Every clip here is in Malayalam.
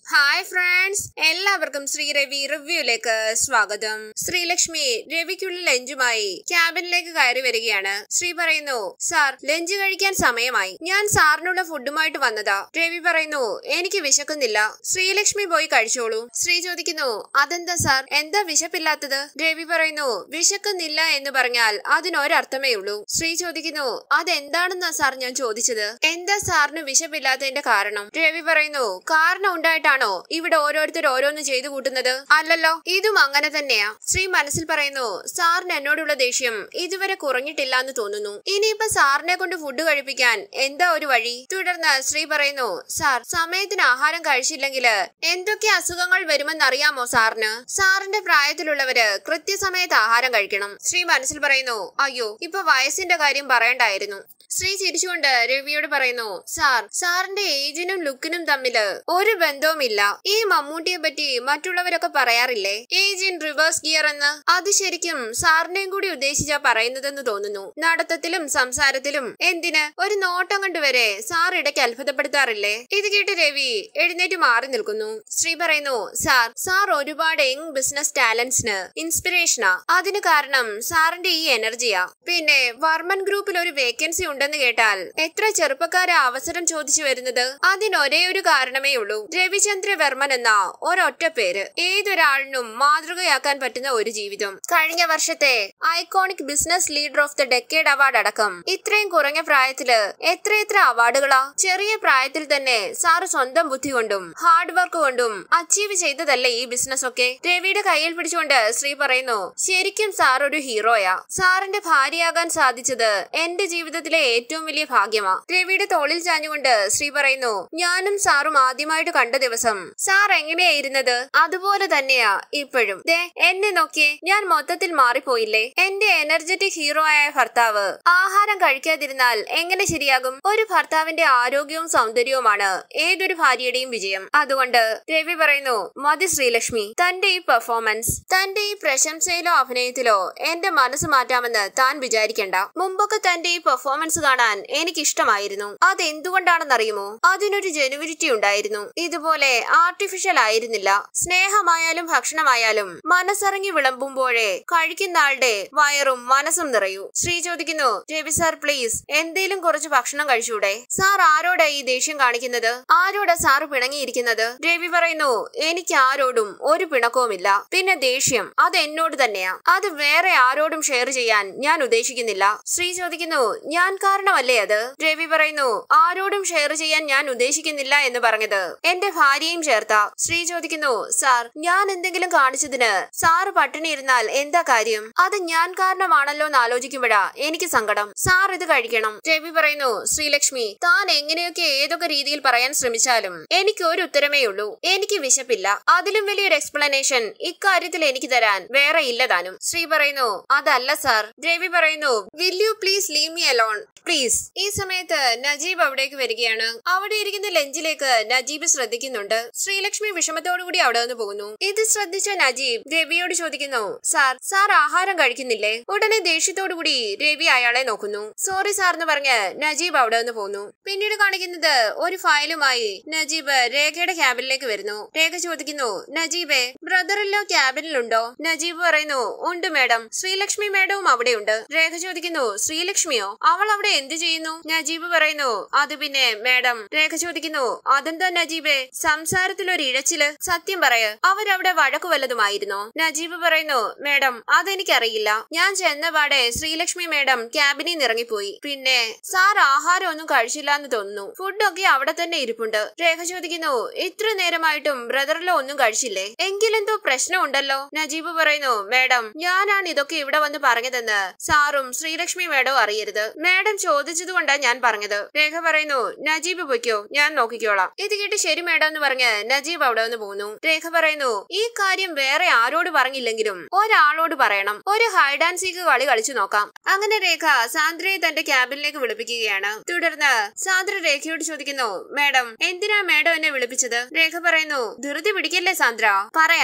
ഹായ് ഫ്രണ്ട്സ് എല്ലാവർക്കും ശ്രീ രവി റിവ്യൂയിലേക്ക് സ്വാഗതം ശ്രീലക്ഷ്മി രവിക്കുള്ള ലഞ്ചുമായി ക്യാബിനിലേക്ക് കയറി വരികയാണ് ശ്രീ പറയുന്നു സാർ ലഞ്ച് കഴിക്കാൻ സമയമായി ഞാൻ സാറിനുള്ള ഫുഡുമായിട്ട് വന്നതാ രവി പറയുന്നു എനിക്ക് വിശക്കുന്നില്ല ശ്രീലക്ഷ്മി പോയി കഴിച്ചോളൂ ശ്രീ ചോദിക്കുന്നു അതെന്താ സാർ എന്താ വിശപ്പില്ലാത്തത് രവി പറയുന്നു വിശക്കുന്നില്ല എന്ന് പറഞ്ഞാൽ അതിനൊരർത്ഥമേ ഉള്ളൂ ശ്രീ ചോദിക്കുന്നു അതെന്താണെന്നാ സാർ ഞാൻ ചോദിച്ചത് എന്താ സാറിന് വിശപ്പില്ലാത്തതിന്റെ കാരണം രവി പറയുന്നു കാരണം ഉണ്ടായിട്ടാണോ ഇവിടെ ഓരോരുത്തർ ഓരോന്ന് ചെയ്തു കൂട്ടുന്നത് അല്ലല്ലോ ഇതും അങ്ങനെ തന്നെയാ ശ്രീ മനസ്സിൽ പറയുന്നു സാറിന് എന്നോടുള്ള ദേഷ്യം ഇതുവരെ കുറഞ്ഞിട്ടില്ല എന്ന് തോന്നുന്നു ഇനിയിപ്പോ സാറിനെ കൊണ്ട് ഫുഡ് കഴിപ്പിക്കാൻ എന്താ ഒരു വഴി തുടർന്ന് ശ്രീ പറയുന്നു സാർ സമയത്തിന് ആഹാരം കഴിച്ചില്ലെങ്കിൽ എന്തൊക്കെ അസുഖങ്ങൾ വരുമെന്നറിയാമോ സാറിന് സാറിന്റെ പ്രായത്തിലുള്ളവര് കൃത്യസമയത്ത് ആഹാരം കഴിക്കണം ശ്രീ മനസ്സിൽ പറയുന്നു അയ്യോ ഇപ്പൊ വയസ്സിന്റെ കാര്യം പറയണ്ടായിരുന്നു ശ്രീ ചിരിച്ചുകൊണ്ട് രവിയോട് പറയുന്നു സാർ സാറിന്റെ ഏജിനും ലുക്കിനും തമ്മില് ഒരു ബന്ധവുമില്ല ഈ മമ്മൂട്ടിയെ പറ്റി മറ്റുള്ളവരൊക്കെ പറയാറില്ലേ ഏജ് ഇൻ റിവേഴ്സ് ഗിയർ എന്ന് അത് ശരിക്കും സാറിനെയും കൂടി ഉദ്ദേശിച്ചാ പറയുന്നതെന്ന് തോന്നുന്നു നടത്തത്തിലും സംസാരത്തിലും എന്തിന് ഒരു നോട്ടം കൊണ്ട് വരെ സാർ ഇടയ്ക്ക് അത്ഭുതപ്പെടുത്താറില്ലേ ഇത് കേട്ട് രവി എഴുന്നേറ്റ് മാറി നിൽക്കുന്നു ശ്രീ പറയുന്നു സാർ സാർ ഒരുപാട് യങ് ബിസിനസ് ടാലന്റ്സിന് ഇൻസ്പിറേഷനാ അതിന് കാരണം സാറിന്റെ ഈ എനർജിയാ പിന്നെ വർമ്മൻ ഗ്രൂപ്പിൽ ഒരു വേക്കൻസി ഉണ്ടെന്ന് കേട്ടാൽ എത്ര ചെറുപ്പക്കാരെ അവസരം ചോദിച്ചു വരുന്നത് അതിനൊരേ ഒരു കാരണമേ ഉള്ളൂ രവിചന്ദ്ര വർമ്മൻ എന്ന ഒരൊറ്റ പേര് ഏതൊരാളിനും മാതൃകയാക്കാൻ പറ്റുന്ന ഒരു ജീവിതം കഴിഞ്ഞ വർഷത്തെ iconic business leader of the decade award അടക്കം ഇത്രയും കുറഞ്ഞ പ്രായത്തില് എത്രയെത്ര അവാർഡുകളാ ചെറിയ പ്രായത്തിൽ തന്നെ സാറ് സ്വന്തം ബുദ്ധി കൊണ്ടും ഹാർഡ് വർക്ക് കൊണ്ടും അച്ചീവ് ചെയ്തതല്ലേ ഈ ബിസിനസ് ഒക്കെ രവിയുടെ കയ്യിൽ പിടിച്ചുകൊണ്ട് ശ്രീ പറയുന്നു ശരിക്കും സാർ ഒരു ഹീറോയാ സാറിന്റെ ഭാര്യയാകാൻ സാധിച്ചത് എന്റെ ജീവിതത്തിലെ ഏറ്റവും വലിയ ഭാഗ്യമാ രവിയുടെ തോളിൽ ചാഞ്ഞുകൊണ്ട് ശ്രീ പറയുന്നു ഞാനും സാറും ആദ്യമായിട്ട് കണ്ട ദിവസം സാർ എങ്ങനെയായിരുന്നത് അതുപോലെ തന്നെയാ ഇപ്പോഴും ദേ എന്നെ നോക്കിയേ ഞാൻ മൊത്തത്തിൽ മാറിപ്പോയില്ലേ എന്റെ എനർജറ്റിക് ഹീറോ ആയ ഭർത്താവ് ആഹാരം കഴിക്കാതിരുന്നാൽ എങ്ങനെ ശരിയാകും ഒരു ഭർത്താവിന്റെ ആരോഗ്യവും സൗന്ദര്യവുമാണ് ഏതൊരു ഭാര്യയുടെയും വിജയം അതുകൊണ്ട് രവി പറയുന്നു മതി ശ്രീലക്ഷ്മി തന്റെ ഈ പെർഫോമൻസ് തന്റെ ഈ പ്രശംസയിലോ അഭിനയത്തിലോ എന്റെ മനസ്സ് മാറ്റാമെന്ന് താൻ വിചാരിക്കണ്ട മുമ്പൊക്കെ തന്റെ ഈ പെർഫോമൻസ് കാണാൻ എനിക്ക് ഇഷ്ടമായിരുന്നു അത് എന്തുകൊണ്ടാണെന്നറിയുമോ അതിനൊരു ജനുവിനിറ്റി ഉണ്ടായിരുന്നു ഇതുപോലെ ആർട്ടിഫിഷ്യൽ ആയിരുന്നില്ല സ്നേഹമായാലും ഭക്ഷണമായാലും മനസ്സിറങ്ങി വിളമ്പുമ്പോഴേ കഴിക്കുന്ന ആളുടെ വയറും മനസ്സും നിറയൂ ശ്രീ ചോദിക്കുന്നു രവി സാർ പ്ലീസ് എന്തേലും കുറച്ച് ഭക്ഷണം കഴിച്ചൂടെ സാർ ആരോടാ ഈ ദേഷ്യം കാണിക്കുന്നത് ആരോടാ സാറ് പിണങ്ങിയിരിക്കുന്നത് രവി പറയുന്നു എനിക്ക് ആരോടും ഒരു പിണക്കവുമില്ല പിന്നെ ദേഷ്യം അത് എന്നോട് തന്നെയാ അത് വേറെ ആരോടും ഷെയർ ചെയ്യാൻ ഞാൻ ഉദ്ദേശിക്കുന്നില്ല ശ്രീ ചോദിക്കുന്നു ഞാൻ കാരണമല്ലേ അത് രവി പറയുന്നു ആരോടും ഷെയർ ചെയ്യാൻ ഞാൻ ഉദ്ദേശിക്കുന്നില്ല എന്ന് പറഞ്ഞത് എന്റെ ഭാര്യയും ചേർത്ത ശ്രീ ചോദിക്കുന്നു സാർ ഞാൻ എന്തെങ്കിലും കാണിച്ചതിന് സാറ് പട്ടിണി ഇരുന്നാൽ എന്താ കാര്യം അത് ഞാൻ കാരണമാണല്ലോ എന്ന് ആലോചിക്കുമ്പോഴാ എനിക്ക് സങ്കടം സാർ ഇത് കഴിക്കണം രവി പറയുന്നു ശ്രീലക്ഷ്മി താൻ എങ്ങനെയൊക്കെ ഏതൊക്കെ രീതിയിൽ പറയാൻ ശ്രമിച്ചാലും എനിക്ക് ഒരു ഉത്തരമേ ഉള്ളൂ എനിക്ക് വിശപ്പില്ല അതിലും വലിയൊരു എക്സ്പ്ലനേഷൻ ഇക്കാര്യത്തിൽ എനിക്ക് തരാൻ വേറെ ഇല്ലതാനും ശ്രീ പറയുന്നു അതല്ല സാർ രവി പറയുന്നു will you please leave me alone please ഈ സമയത്ത് നജീബ് അവിടേക്ക് വരികയാണ് അവിടെ ഇരിക്കുന്ന ലഞ്ചിലേക്ക് നജീബ് ശ്രദ്ധിക്കുന്നുണ്ട് ശ്രീലക്ഷ്മി വിഷമത്തോടുകൂടി അവിടെ നിന്ന് പോകുന്നു ഇത് ശ്രദ്ധിച്ച നജീബ് രവിയോട് ചോദിക്കുന്നു സാർ സാർ ആഹാരം കഴിക്കുന്നില്ലേ ഉടനെ ദേഷ്യത്തോടുകൂടി രവി അയാളെ നോക്കുന്നു സോറി സാർ എന്ന് പറഞ്ഞ് നജീബ് അവിടെ നിന്ന് പോകുന്നു പിന്നീട് കാണിക്കുന്നത് ഒരു ഫയലുമായി നജീബ് രേഖയുടെ ക്യാബിനിലേക്ക് വരുന്നു രേഖ ചോദിക്കുന്നു നജീബെ ബ്രദറിലോ ക്യാബിനിലുണ്ടോ നജീബ് പറയുന്നു ഉണ്ട് മാഡം ശ്രീലക്ഷ്മി മാഡവും അവിടെയുണ്ട് രേഖ ചോദിക്കുന്നു ശ്രീലക്ഷ്മിയോ അവൾ അവിടെ എന്ത് ചെയ്യുന്നു നജീബ് പറയുന്നു അത് പിന്നെ മാഡം രേഖ ചോദിക്കുന്നു അതെന്താ നജീബെ സംസാരത്തിൽ ഒരു ഇഴച്ചില് സത്യം പറയ് അവരവിടെ വഴക്കു വല്ലതുമായിരുന്നോ നജീബ് പറയുന്നു മാഡം അതെനിക്കറിയില്ല ഞാൻ ചെന്നപാടെ ശ്രീലക്ഷ്മി മാഡം ക്യാബിനിൽ നിന്ന് ഇറങ്ങിപ്പോയി പിന്നെ സാർ ആഹാരം ഒന്നും കഴിച്ചില്ല എന്ന് തോന്നുന്നു ഫുഡൊക്കെ അവിടെ തന്നെ ഇരിപ്പുണ്ട് രേഖ ചോദിക്കുന്നു ഇത്ര നേരമായിട്ടും ബ്രദറിലോ ഒന്നും കഴിച്ചില്ലേ എങ്കിലെന്തോ പ്രശ്നം ഉണ്ടല്ലോ നജീബ് പറയുന്നു മാഡം ഞാനാണ് ഇതൊക്കെ ഇവിടെ വന്ന് പറഞ്ഞതെന്ന് സാറും ശ്രീലക്ഷ്മി മാഡവും അറിയരുത് മാഡം ചോദിച്ചത് കൊണ്ടാ ഞാൻ പറഞ്ഞത് രേഖ പറയുന്നു നജീബ് പൊയ്ക്കോ ഞാൻ നോക്കിക്കോളാം ഇത് കേട്ട് ശരി മാഡം എന്ന് പറഞ്ഞ് നജീബ് അവിടെ നിന്ന് പോകുന്നു രേഖ പറയുന്നു ഈ കാര്യം വേറെ ആരോട് പറഞ്ഞില്ലെങ്കിലും ഒരാളോട് പറയണം ഒരു ഹൈഡ് ആൻഡ് സീക്ക് കളി കളിച്ചു നോക്കാം അങ്ങനെ രേഖ സാന്ദ്രയെ തന്റെ ക്യാബിനിലേക്ക് വിളിപ്പിക്കുകയാണ് തുടർന്ന് സാന്ദ്ര രേഖയോട് ചോദിക്കുന്നു മാഡം എന്തിനാ മാഡം എന്നെ വിളിപ്പിച്ചത് രേഖ പറയുന്നു ധൃതി പിടിക്കല്ലേ സാന്ദ്ര പറയാം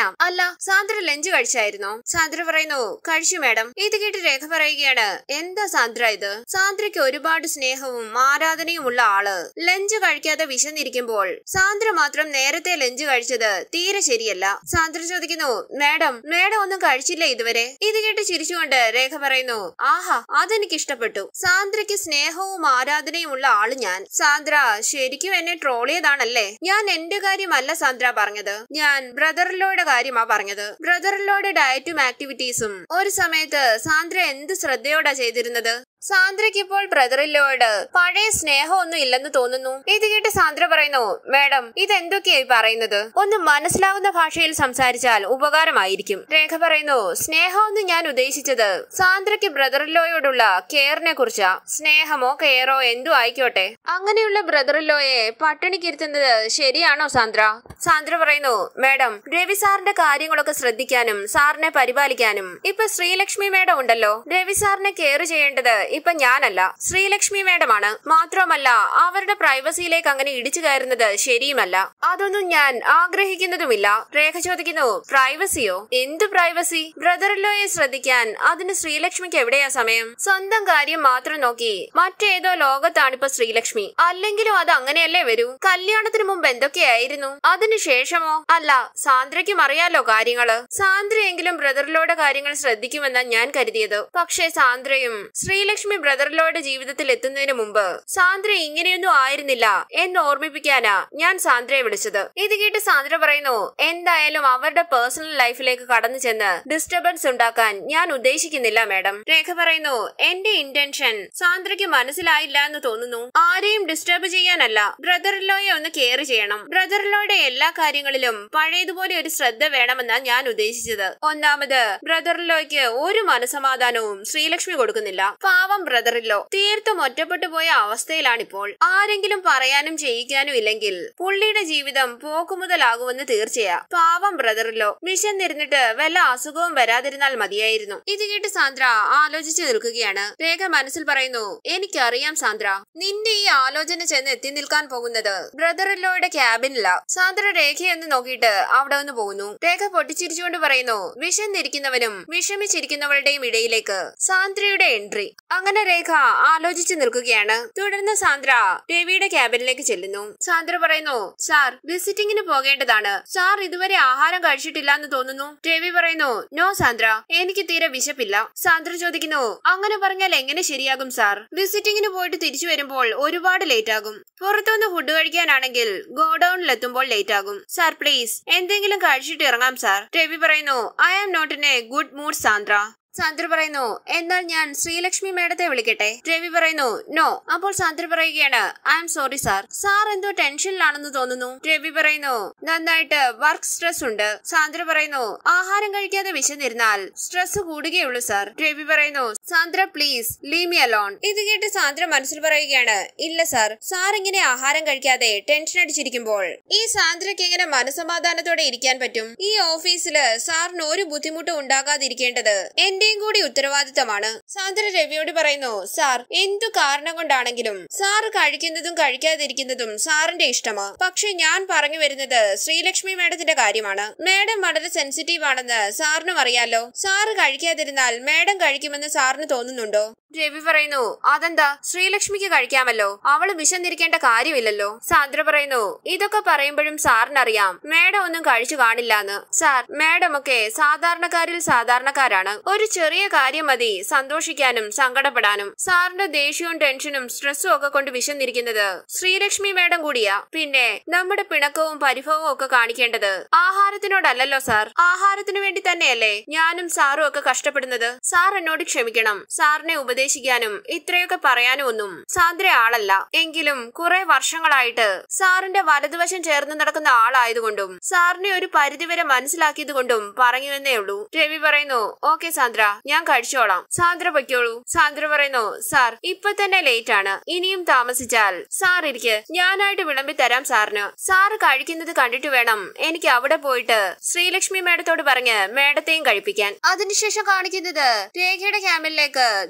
പറയാം അല്ല സാന്ദ്ര ലഞ്ച് കഴിച്ചായിരുന്നോ സാന്ദ്ര പറയുന്നു കഴിച്ചു മാഡം ഇത് കേട്ട് രേഖ പറയുകയാണ് എന്താ സാന്ദ്ര ഇത് സാന്ദ്രയ്ക്ക് ഒരുപാട് സ്നേഹവും ആരാധനയുമുള്ള ആള് ലഞ്ച് കഴിക്കാതെ വിശന്നിരിക്കുമ്പോൾ സാന്ദ്ര മാത്രം നേരത്തെ ലഞ്ച് കഴിച്ചത് തീരെ ശരിയല്ല സാന്ദ്ര ചോദിക്കുന്നു മാഡം മാഡം ഒന്നും കഴിച്ചില്ല ഇതുവരെ ഇത് കേട്ട് ചിരിച്ചുകൊണ്ട് രേഖ പറയുന്നു ആഹാ അതെനിക്ക് ഇഷ്ടപ്പെട്ടു സാന്ദ്രയ്ക്ക് സ്നേഹവും ആരാധനയും ഉള്ള ആള് ഞാൻ സാന്ദ്ര ശരിക്കും എന്നെ ട്രോളിയതാണല്ലേ ഞാൻ എന്റെ കാര്യമല്ല സാന്ദ്ര പറഞ്ഞത് ഞാൻ ബ്രദറിലോയുടെ കാര്യമാ പറഞ്ഞത് ബ്രദറിലോയുടെ ഡയറ്റും ആക്ടിവിറ്റീസും ഒരു സമയത്ത് സാന്ദ്ര എന്ത് ശ്രദ്ധയോടാ ചെയ്തിരുന്നത് സാന്ദ്രയ്ക്ക് ഇപ്പോൾ ബ്രദറിലോട് പഴയ സ്നേഹമൊന്നും ഇല്ലെന്ന് തോന്നുന്നു ഇത് കേട്ട് സാന്ദ്ര പറയുന്നു മാഡം ഇതെന്തൊക്കെയായി പറയുന്നത് ഒന്ന് മനസ്സിലാവുന്ന ഭാഷയിൽ സംസാരിച്ചാൽ ഉപകാരമായിരിക്കും രേഖ പറയുന്നു സ്നേഹമൊന്നും ഞാൻ ഉദ്ദേശിച്ചത് സാന്ദ്രയ്ക്ക് ബ്രദറിലോയോടുള്ള കെയറിനെ കുറിച്ചാ സ്നേഹമോ കെയറോ എന്തു ആയിക്കോട്ടെ അങ്ങനെയുള്ള ബ്രദറിലോയെ പട്ടിണിക്കിരുത്തുന്നത് ശരിയാണോ സാന്ദ്ര സാന്ദ്ര പറയുന്നു മാഡം രവി സാറിന്റെ കാര്യങ്ങളൊക്കെ ശ്രദ്ധിക്കാനും സാറിനെ പരിപാലിക്കാനും ഇപ്പൊ ശ്രീലക്ഷ്മി മേഡം ഉണ്ടല്ലോ രവി സാറിനെ കെയർ ചെയ്യേണ്ടത് ഇപ്പൊ ഞാനല്ല ശ്രീലക്ഷ്മി മേഡമാണ് മാത്രമല്ല അവരുടെ പ്രൈവസിയിലേക്ക് അങ്ങനെ ഇടിച്ചു കയറുന്നത് ശരിയുമല്ല അതൊന്നും ഞാൻ ആഗ്രഹിക്കുന്നതുമില്ല രേഖ ചോദിക്കുന്നു പ്രൈവസിയോ എന്ത് പ്രൈവസി ബ്രദറിലോയെ ശ്രദ്ധിക്കാൻ അതിന് ശ്രീലക്ഷ്മിക്ക് എവിടെയാ സമയം സ്വന്തം കാര്യം മാത്രം നോക്കി മറ്റേതോ ലോകത്താണിപ്പോ ശ്രീലക്ഷ്മി അല്ലെങ്കിലും അത് അങ്ങനെയല്ലേ വരൂ കല്യാണത്തിന് മുമ്പ് എന്തൊക്കെയായിരുന്നു അതിനുശേഷമോ അല്ല സാന്ദ്രയ്ക്കും അറിയാലോ കാര്യങ്ങള് സാന്ദ്രയെങ്കിലും ബ്രദറിലോയുടെ കാര്യങ്ങൾ ശ്രദ്ധിക്കുമെന്നാ ഞാൻ കരുതിയത് പക്ഷേ സാന്ദ്രയും ശ്രീലക്ഷ്മി ബ്രദറിലോയുടെ ജീവിതത്തിൽ എത്തുന്നതിന് മുമ്പ് സാന്ദ്ര ഇങ്ങനെയൊന്നും ആയിരുന്നില്ല എന്ന് ഓർമ്മിപ്പിക്കാനാ ഞാൻ സാന്ദ്രയെ വിളിച്ചത് ഇത് കേട്ട് സാന്ദ്ര പറയുന്നു എന്തായാലും അവരുടെ പേഴ്സണൽ ലൈഫിലേക്ക് കടന്നു ചെന്ന് ഡിസ്റ്റർബൻസ് ഉണ്ടാക്കാൻ ഞാൻ ഉദ്ദേശിക്കുന്നില്ല മാഡം രേഖ പറയുന്നു എന്റെ ഇന്റൻഷൻ സാന്ദ്രയ്ക്ക് മനസ്സിലായില്ല എന്ന് തോന്നുന്നു ആരെയും ഡിസ്റ്റർബ് ചെയ്യാനല്ല ബ്രദറിലോയെ ഒന്ന് കെയർ ചെയ്യണം ബ്രദറിലോയുടെ എല്ലാ കാര്യങ്ങളിലും പഴയതുപോലെ ഒരു ശ്രദ്ധ വേണമെന്നാ ഞാൻ ഉദ്ദേശിച്ചത് ഒന്നാമത് ബ്രദറിലോയ്ക്ക് ഒരു മനസമാധാനവും ശ്രീലക്ഷ്മി കൊടുക്കുന്നില്ല പാവം ബ്രദറിലോ തീർത്തും ഒറ്റപ്പെട്ടു പോയ അവസ്ഥയിലാണിപ്പോൾ ആരെങ്കിലും പറയാനും ചെയ്യിക്കാനും ഇല്ലെങ്കിൽ പുള്ളിയുടെ ജീവിതം പോക്കുമുതലാകുമെന്ന് തീർച്ചയാ പാവം ബ്രദറിലോ വിശന്നിരുന്നിട്ട് വല്ല അസുഖവും വരാതിരുന്നാൽ മതിയായിരുന്നു ഇത് കേട്ട് സാന്ദ്ര ആലോചിച്ചു നിൽക്കുകയാണ് രേഖ മനസ്സിൽ പറയുന്നു എനിക്കറിയാം സാന്ദ്ര നിന്റെ ഈ ആലോചന ചെന്ന് എത്തി നിൽക്കാൻ പോകുന്നത് ബ്രദറിലോയുടെ ക്യാബിനില സാന്ദ്ര രേഖയൊന്ന് നോക്കിയിട്ട് അവിടെ ഒന്ന് പോകുന്നു രേഖ പൊട്ടിച്ചിരിച്ചുകൊണ്ട് പറയുന്നു വിശന്നിരിക്കുന്നവനും വിഷമിച്ചിരിക്കുന്നവരുടെയും ഇടയിലേക്ക് സാന്ദ്രയുടെ എൻട്രി അങ്ങനെ രേഖ ആലോചിച്ചു നിൽക്കുകയാണ് തുടർന്ന് സാന്ദ്ര രവിയുടെ ക്യാബിനിലേക്ക് ചെല്ലുന്നു സാന്ദ്ര പറയുന്നു സാർ വിസിറ്റിംഗിന് പോകേണ്ടതാണ് സാർ ഇതുവരെ ആഹാരം കഴിച്ചിട്ടില്ല എന്ന് തോന്നുന്നു രവി പറയുന്നു നോ സാന്ദ്ര എനിക്ക് തീരെ വിശപ്പില്ല സാന്ദ്ര ചോദിക്കുന്നു അങ്ങനെ പറഞ്ഞാൽ എങ്ങനെ ശരിയാകും സാർ വിസിറ്റിംഗിന് പോയിട്ട് തിരിച്ചു വരുമ്പോൾ ഒരുപാട് ലേറ്റ് ആകും പുറത്തുനിന്ന് ഫുഡ് കഴിക്കാനാണെങ്കിൽ ഗോഡൌണിൽ എത്തുമ്പോൾ ലേറ്റ് ആകും സാർ പ്ലീസ് എന്തെങ്കിലും കഴിച്ചിട്ട് ഇറങ്ങാം സാർ രവി പറയുന്നു I am not in a good mood Sandra Sandra പറയുന്നു എന്നാൽ ഞാൻ ശ്രീലക്ഷ്മി മേഡത്തെ വിളിക്കട്ടെ രവി പറയുന്നു നോ അപ്പോൾ സാന്ദ്ര പറയുകയാണ് I am sorry sir sir എന്തോ ടെൻഷനിലാണെന്ന് തോന്നുന്നു രവി പറയുന്നു നന്നായിട്ട് വർക്ക് സ്ട്രെസ് ഉണ്ട് സാന്ദ്ര പറയുന്നു ആഹാരം കഴിക്കാതെ വിശന്നിരുന്നാൽ സ്ട്രെസ് കൂടുകയുള്ളൂ സാർ രവി പറയുന്നു Sandra please leave me alone ഇത് കേട്ട് സാന്ദ്ര മനസ്സിൽ പറയുകയാണ് ഇല്ല സാർ സാർ ഇങ്ങനെ ആഹാരം കഴിക്കാതെ ടെൻഷൻ അടിച്ചിരിക്കുമ്പോൾ ഈ സാന്ദ്രയ്ക്ക് എങ്ങനെ മനസമാധാനത്തോടെ ഇരിക്കാൻ പറ്റും ഈ ഓഫീസില് സാറിന് ഒരു ബുദ്ധിമുട്ടും ഉണ്ടാകാതിരിക്കേണ്ടത് എന്റെയും കൂടി ഉത്തരവാദിത്തമാണ് സാന്ദ്ര രവിയോട് പറയുന്നു സാർ എന്തു കാരണം കൊണ്ടാണെങ്കിലും സാർ കഴിക്കുന്നതും കഴിക്കാതിരിക്കുന്നതും സാറിന്റെ ഇഷ്ടമാ പക്ഷെ ഞാൻ പറഞ്ഞു വരുന്നത് ശ്രീലക്ഷ്മി മേഡത്തിന്റെ കാര്യമാണ് മേഡം വളരെ സെൻസിറ്റീവ് ആണെന്ന് സാറിനും അറിയാലോ സാറ് കഴിക്കാതിരുന്നാൽ മേഡം കഴിക്കുമെന്ന് സാറിന് തോന്നുന്നുണ്ടോ രവി പറയുന്നു അതെന്താ ശ്രീലക്ഷ്മിക്ക് കഴിക്കാമല്ലോ അവള് വിശന്നിരിക്കേണ്ട കാര്യമില്ലല്ലോ സാന്ദ്ര പറയുന്നു ഇതൊക്കെ പറയുമ്പോഴും സാറിനറിയാം മേഡം ഒന്നും കഴിച്ചു കാണില്ലാന്ന് സാർ മേഡം ഒക്കെ സാധാരണക്കാരിൽ സാധാരണക്കാരാണ് ഒരു ചെറിയ കാര്യം മതി സന്തോഷിക്കാനും സങ്കടപ്പെടാനും സാറിന്റെ ദേഷ്യവും ടെൻഷനും സ്ട്രെസ്സും ഒക്കെ കൊണ്ട് വിശന്നിരിക്കുന്നത് ശ്രീലക്ഷ്മി മേഡം കൂടിയാ പിന്നെ നമ്മുടെ പിണക്കവും പരിഭവവും ഒക്കെ കാണിക്കേണ്ടത് ആഹാരത്തിനോടല്ലല്ലോ സാർ ആഹാരത്തിനു വേണ്ടി തന്നെയല്ലേ ഞാനും സാറും ഒക്കെ കഷ്ടപ്പെടുന്നത് സാർ എന്നോട് ക്ഷമിക്കണം സാറിനെ ഉപദേശിക്കാനും ഇത്രയൊക്കെ പറയാനും ഒന്നും സാന്ദ്ര ആളല്ല എങ്കിലും കുറെ വർഷങ്ങളായിട്ട് സാറിന്റെ വലതുവശം ചേർന്ന് നടക്കുന്ന ആളായതുകൊണ്ടും സാറിനെ ഒരു പരിധിവരെ മനസ്സിലാക്കിയത് കൊണ്ടും പറഞ്ഞുവെന്നേ ഉള്ളൂ രവി പറയുന്നു ഓക്കെ സാന്ദ്ര ഞാൻ കഴിച്ചോളാം സാന്ദ്ര പൊയ്ക്കോളൂ സാന്ദ്ര പറയുന്നു സാർ ഇപ്പൊ തന്നെ ലേറ്റ് ആണ് ഇനിയും താമസിച്ചാൽ സാർ ഇരിക്ക് ഞാനായിട്ട് വിളമ്പി തരാം സാറിന് സാറ് കഴിക്കുന്നത് കണ്ടിട്ട് വേണം എനിക്ക് അവിടെ പോയിട്ട് ശ്രീലക്ഷ്മി മേഡത്തോട് പറഞ്ഞ് മേഡത്തെയും കഴിപ്പിക്കാൻ അതിനുശേഷം കാണിക്കുന്നത് രേഖയുടെ ക്യാമ്പിലേക്ക് ദീപുവും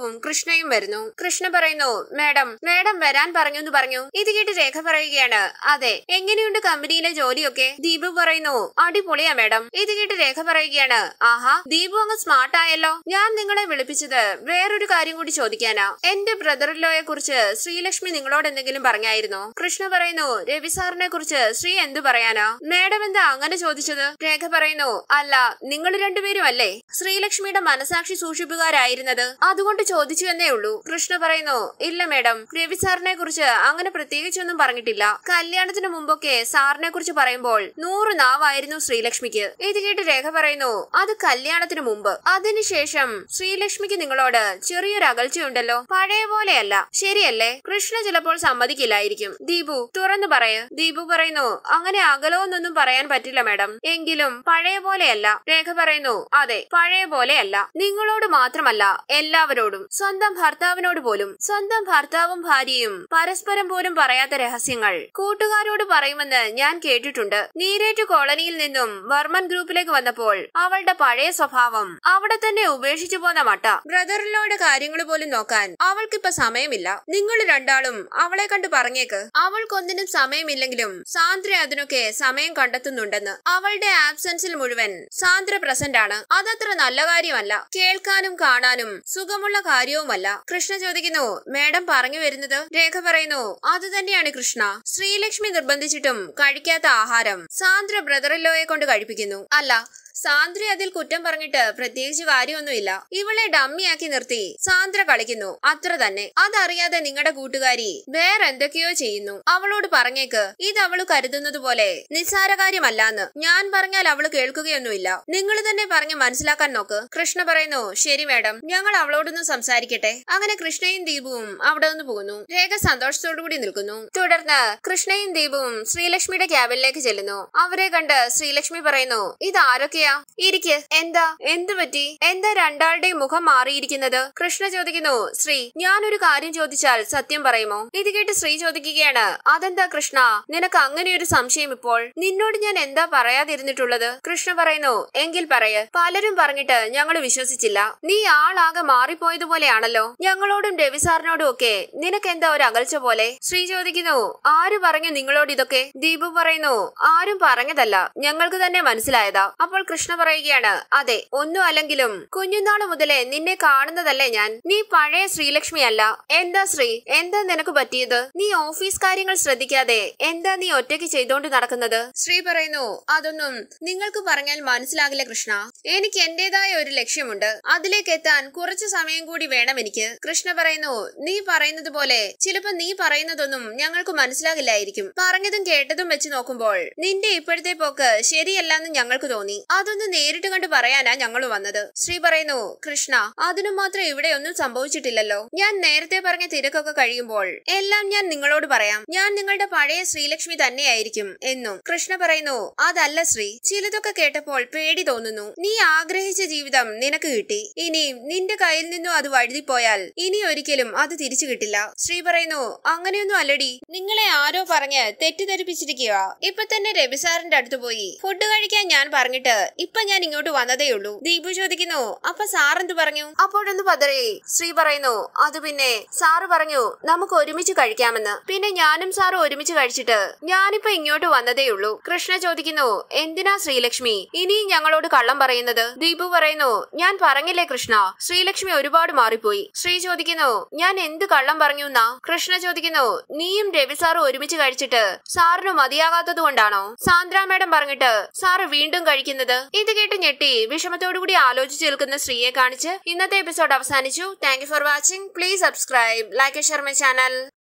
ദീപുവും കൃഷ്ണയും വരുന്നു കൃഷ്ണ പറയുന്നു മേഡം മേഡം വരാൻ പറഞ്ഞു എന്ന് പറഞ്ഞു ഇത് കേട്ട് രേഖ പറയുകയാണ് അതെ എങ്ങനെയുണ്ട് കമ്പനിയിലെ ജോലിയൊക്കെ ദീപു പറയുന്നു അടിപൊളിയാ മേഡം ഇത് കേട്ട് രേഖ പറയുകയാണ് ആഹാ ദീപു അങ്ങ് സ്മാർട്ട് ആയല്ലോ ഞാൻ നിങ്ങളെ വിളിപ്പിച്ചത് വേറൊരു കാര്യം കൂടി ചോദിക്കാനാ എന്റെ ബ്രദറിലോയെ കുറിച്ച് ശ്രീലക്ഷ്മി നിങ്ങളോട് എന്തെങ്കിലും പറഞ്ഞായിരുന്നോ കൃഷ്ണ പറയുന്നു രവി സാറിനെ കുറിച്ച് ശ്രീ എന്തു പറയാനാ മേഡം എന്താ അങ്ങനെ ചോദിച്ചത് രേഖ പറയുന്നു അല്ല നിങ്ങൾ രണ്ടുപേരും അല്ലേ ശ്രീലക്ഷ്മിയുടെ മനസാക്ഷി സൂക്ഷിപ്പുകാരായിരുന്നത് അതുകൊണ്ട് ചോദിച്ചു എന്നേ ഉള്ളൂ കൃഷ്ണ പറയുന്നു ഇല്ല മേഡം രവി സാറിനെ കുറിച്ച് അങ്ങനെ പ്രത്യേകിച്ചൊന്നും പറഞ്ഞിട്ടില്ല കല്യാണത്തിന് മുമ്പൊക്കെ സാറിനെ കുറിച്ച് പറയുമ്പോൾ നൂറ് നാവായിരുന്നു ശ്രീലക്ഷ്മിക്ക് ഇത് കേട്ട് രേഖ പറയുന്നു അത് കല്യാണത്തിന് മുമ്പ് അതിനുശേഷം ശ്രീലക്ഷ്മിക്ക് നിങ്ങളോട് ചെറിയൊരു അകൽച്ചയുണ്ടല്ലോ പഴയ പോലെയല്ല ശരിയല്ലേ കൃഷ്ണ ചിലപ്പോൾ സമ്മതിക്കില്ലായിരിക്കും ദീപു തുറന്നു പറയ് ദീപു പറയുന്നു അങ്ങനെ അകലോന്നൊന്നും പറയാൻ പറ്റില്ല മേഡം എങ്കിലും പഴയ പോലെയല്ല രേഖ പറയുന്നു അതെ പഴയ പോലെയല്ല നിങ്ങളോട് മാത്രമല്ല എല്ലാവരോടും സ്വന്തം ഭർത്താവിനോട് പോലും സ്വന്തം ഭർത്താവും ഭാര്യയും പരസ്പരം പോലും പറയാത്ത രഹസ്യങ്ങൾ കൂട്ടുകാരോട് പറയുമെന്ന് ഞാൻ കേട്ടിട്ടുണ്ട് നീരേറ്റു കോളനിയിൽ നിന്നും വർമ്മൻ ഗ്രൂപ്പിലേക്ക് വന്നപ്പോൾ അവളുടെ പഴയ സ്വഭാവം അവിടെ തന്നെ ഉപേക്ഷിച്ചു പോന്ന മട്ട ബ്രദറിനോട് കാര്യങ്ങൾ പോലും നോക്കാൻ അവൾക്കിപ്പോ സമയമില്ല നിങ്ങൾ രണ്ടാളും അവളെ കണ്ടു പറഞ്ഞേക്ക് അവൾക്കൊന്നിനും സമയമില്ലെങ്കിലും സാന്ദ്ര അതിനൊക്കെ സമയം കണ്ടെത്തുന്നുണ്ടെന്ന് അവളുടെ ആബ്സെൻസിൽ മുഴുവൻ സാന്ദ്ര പ്രസന്റ് ആണ് അതത്ര നല്ല കാര്യമല്ല കേൾക്കാനും കാണാനും സുഖമുള്ള കാര്യവുമല്ല കൃഷ്ണ ചോദിക്കുന്നു മേഡം പറഞ്ഞു വരുന്നത് രേഖ പറയുന്നു അത് തന്നെയാണ് കൃഷ്ണ ശ്രീലക്ഷ്മി നിർബന്ധിച്ചിട്ടും കഴിക്കാത്ത ആഹാരം സാന്ദ്ര ബ്രദറിലോയെ കൊണ്ട് കഴിപ്പിക്കുന്നു അല്ല സാന്ദ്ര അതിൽ കുറ്റം പറഞ്ഞിട്ട് പ്രത്യേകിച്ച് കാര്യമൊന്നുമില്ല ഇവളെ ഡമ്മിയാക്കി നിർത്തി സാന്ദ്ര കളിക്കുന്നു അത്ര തന്നെ അതറിയാതെ നിങ്ങളുടെ കൂട്ടുകാരി വേറെ എന്തൊക്കെയോ ചെയ്യുന്നു അവളോട് പറഞ്ഞേക്ക് ഇത് അവള് കരുതുന്നത് പോലെ നിസ്സാര കാര്യമല്ലാന്ന് ഞാൻ പറഞ്ഞാൽ അവള് കേൾക്കുകയൊന്നുമില്ല നിങ്ങൾ തന്നെ പറഞ്ഞ് മനസ്സിലാക്കാൻ നോക്ക് കൃഷ്ണ പറയുന്നു ശരി മാഡം ഞങ്ങൾ അവളോടൊന്ന് സംസാരിക്കട്ടെ അങ്ങനെ കൃഷ്ണയും ദീപുവും അവിടെ നിന്ന് പോകുന്നു രേഖ സന്തോഷത്തോടു കൂടി നിൽക്കുന്നു തുടർന്ന് കൃഷ്ണയും ദീപുവും ശ്രീലക്ഷ്മിയുടെ ക്യാബിനിലേക്ക് ചെല്ലുന്നു അവരെ കണ്ട് ശ്രീലക്ഷ്മി പറയുന്നു ഇത് ആരൊക്കെയാ ഇരിക്ക് എന്താ എന്തു പറ്റി എന്താ രണ്ടാളുടെയും മുഖം മാറിയിരിക്കുന്നത് കൃഷ്ണ ചോദിക്കുന്നു ശ്രീ ഞാനൊരു കാര്യം ചോദിച്ചാൽ സത്യം പറയുമോ ഇത് കേട്ട് ശ്രീ ചോദിക്കുകയാണ് അതെന്താ കൃഷ്ണ നിനക്ക് അങ്ങനെ ഒരു സംശയം ഇപ്പോൾ നിന്നോട് ഞാൻ എന്താ പറയാതിരുന്നിട്ടുള്ളത് കൃഷ്ണ പറയുന്നു എങ്കിൽ പറയ് പലരും പറഞ്ഞിട്ട് ഞങ്ങൾ വിശ്വസിച്ചില്ല നീ ആളാകെ മാറിപ്പോയതുപോലെയാണല്ലോ ഞങ്ങളോടും രവി സാറിനോടും ഒക്കെ നിനക്ക് എന്താ ഒരു അകൽച്ച പോലെ ശ്രീ ചോദിക്കുന്നു ആര് പറഞ്ഞു നിങ്ങളോട് ഇതൊക്കെ ദീപു പറയുന്നു ആരും പറഞ്ഞതല്ല ഞങ്ങൾക്ക് തന്നെ മനസ്സിലായതാ അപ്പോൾ കൃഷ്ണ പറയുകയാണ് അതെ ഒന്നും അല്ലെങ്കിലും കുഞ്ഞുനാള് മുതലേ നിന്നെ കാണുന്നതല്ലേ ഞാൻ നീ പഴയ ശ്രീലക്ഷ്മി അല്ല എന്താ ശ്രീ എന്താ നിനക്ക് പറ്റിയത് നീ ഓഫീസ് കാര്യങ്ങൾ ശ്രദ്ധിക്കാതെ എന്താ നീ ഒറ്റയ്ക്ക് ചെയ്തോണ്ട് നടക്കുന്നത് ശ്രീ പറയുന്നു അതൊന്നും നിങ്ങൾക്ക് പറഞ്ഞാൽ മനസ്സിലാകില്ല കൃഷ്ണ എനിക്ക് എന്റേതായ ഒരു ലക്ഷ്യമുണ്ട് അതിലേക്ക് എത്താൻ കുറച്ചു സമയം കൂടി വേണം എനിക്ക് കൃഷ്ണ പറയുന്നു നീ പറയുന്നത് പോലെ ചിലപ്പോ നീ പറയുന്നതൊന്നും ഞങ്ങൾക്ക് മനസ്സിലാകില്ലായിരിക്കും പറഞ്ഞതും കേട്ടതും വെച്ച് നോക്കുമ്പോൾ നിന്റെ ഇപ്പോഴത്തെ പോക്ക് ശരിയല്ലെന്ന് ഞങ്ങൾക്ക് തോന്നി അതൊന്ന് നേരിട്ട് കണ്ട് പറയാനാ ഞങ്ങൾ വന്നത് ശ്രീ പറയുന്നു കൃഷ്ണ അതിനു മാത്രം ഇവിടെ ഒന്നും സംഭവിച്ചിട്ടില്ലല്ലോ ഞാൻ നേരത്തെ പറഞ്ഞ തിരക്കൊക്കെ കഴിയുമ്പോൾ എല്ലാം ഞാൻ നിങ്ങളോട് പറയാം ഞാൻ നിങ്ങളുടെ പഴയ ശ്രീലക്ഷ്മി തന്നെയായിരിക്കും എന്നും കൃഷ്ണ പറയുന്നു അതല്ല ശ്രീ ചിലതൊക്കെ കേട്ടപ്പോൾ പേടി തോന്നുന്നു നീ ആഗ്രഹിച്ച ജീവിതം നിനക്ക് കിട്ടി ഇനിയും നിന്റെ കയ്യിൽ നിന്നും അത് വഴുതിപ്പോയാൽ ഇനി ഒരിക്കലും അത് തിരിച്ചു കിട്ടില്ല ശ്രീ പറയുന്നു അങ്ങനെയൊന്നും അല്ലടി നിങ്ങളെ ആരോ പറഞ്ഞ് തെറ്റിദ്ധരിപ്പിച്ചിരിക്കുക ഇപ്പൊ തന്നെ രവി സാറിന്റെ അടുത്ത് പോയി ഫുഡ് കഴിക്കാൻ ഞാൻ പറഞ്ഞിട്ട് ഇപ്പൊ ഞാൻ ഇങ്ങോട്ട് വന്നതേ ഉള്ളൂ ദീപു ചോദിക്കുന്നു അപ്പൊ സാർ എന്ത് പറഞ്ഞു അപ്പോഴൊന്ന് പതറേ ശ്രീ പറയുന്നു അത് പിന്നെ സാറ് പറഞ്ഞു നമുക്ക് ഒരുമിച്ച് കഴിക്കാമെന്ന് പിന്നെ ഞാനും സാറും ഒരുമിച്ച് കഴിച്ചിട്ട് ഞാനിപ്പോ ഇങ്ങോട്ട് വന്നതേ ഉള്ളൂ കൃഷ്ണ ചോദിക്കുന്നു എന്തിനാ ശ്രീലക്ഷ്മി ഇനിയും ഞങ്ങളോട് കള്ളം പറയുന്നത് ദീപു പറയുന്നു ഞാൻ പറഞ്ഞില്ലേ കൃഷ്ണ ശ്രീലക്ഷ്മി ഒരുപാട് മാറിപ്പോയി ശ്രീ ചോദിക്കുന്നു ഞാൻ എന്ത് കള്ളം പറഞ്ഞു എന്നാ കൃഷ്ണ ചോദിക്കുന്നു നീയും രവി സാറും ഒരുമിച്ച് കഴിച്ചിട്ട് സാറിന് മതിയാകാത്തത് കൊണ്ടാണോ സാന്ദ്ര മാഡം പറഞ്ഞിട്ട് സാറ് വീണ്ടും കഴിക്കുന്നത് ഇത് കേട്ട് ഞെട്ടി വിഷമത്തോടുകൂടി ആലോചിച്ച് നിൽക്കുന്ന ശ്രീയെ കാണിച്ച് ഇന്നത്തെ എപ്പിസോഡ് അവസാനിച്ചു thank you for watching please subscribe like share my channel